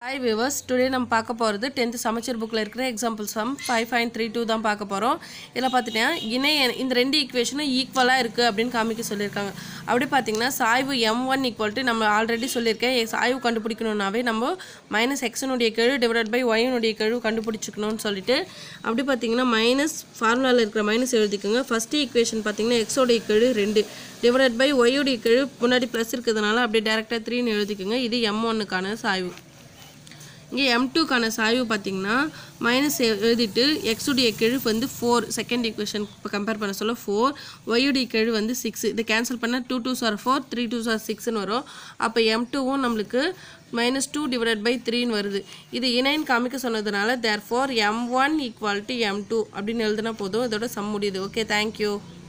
hi viewers today நம்ம பார்க்க போகிறது டென்த்து சமச்சீர் புக்கில் இருக்கிற example sum five fine three two தான் பார்க்க போகிறோம் இதில் பார்த்தீங்கன்னா இணை எண் இந்த ரெண்டு ஈக்குவேஷனும் ஈக்குவலாக இருக்குது அப்படின்னு காமிக்க சொல்லியிருக்காங்க அப்படி பார்த்தீங்கன்னா சாய்வு எம் ஒன் ஈக்குவல் டு நம்ம ஆல்ரெடி சொல்லியிருக்கேன் எ- சாய்வு கண்டுபிடிக்கணுன்னாவே நம்ம மைனஸ் எக்ஸனுடைய கெழு டிவைட் பை ஒய்னுடைய கெழு கண்டுபிடிச்சிக்கணும்னு சொல்லிட்டு அப்படி பார்த்தீங்கன்னா மைனஸ் ஃபார்முலாவில் இருக்கிற மைனஸ் எழுதிக்கோங்க ஃபஸ்ட்டு ஈக்குவேஷன் பார்த்தீங்கன்னா எக்ஸோடைய கெழு ரெண்டு டிவைட் பை ஒய்யுடைய கெழு முன்னாடி ப்ளஸ் இருக்கிறதுனால அப்படியே டேரெக்டாக த்ரீன்னு எழுதிக்கோங்க இது எம் ஒன்னுக்கான சாய்வு இங்கே எம் டூக்கான சாய்வு பார்த்தீங்கன்னா மைனஸ் எழுதிட்டு எக்ஸுடைய கெழு வந்து ஃபோர் செகண்ட் ஈக்குவேஷன் இப்போ கம்பேர் பண்ண சொல்ல ஃபோர் ஒய்யுடைய கெழு வந்து சிக்ஸ் இதை கேன்சல் பண்ணால் two two sir four three two sir சிக்ஸ்னு வரும் அப்போ எம் டூவும் நம்மளுக்கு மைனஸ் டூ டிவைட் பை த்ரீன்னு வருது இது இணைன்னு காமிக்க சொன்னதுனால therefore M one equal to M two அப்படின்னு எழுதுனா போதும் இதோட சம் முடியுது ஓகே தேங்க்யூ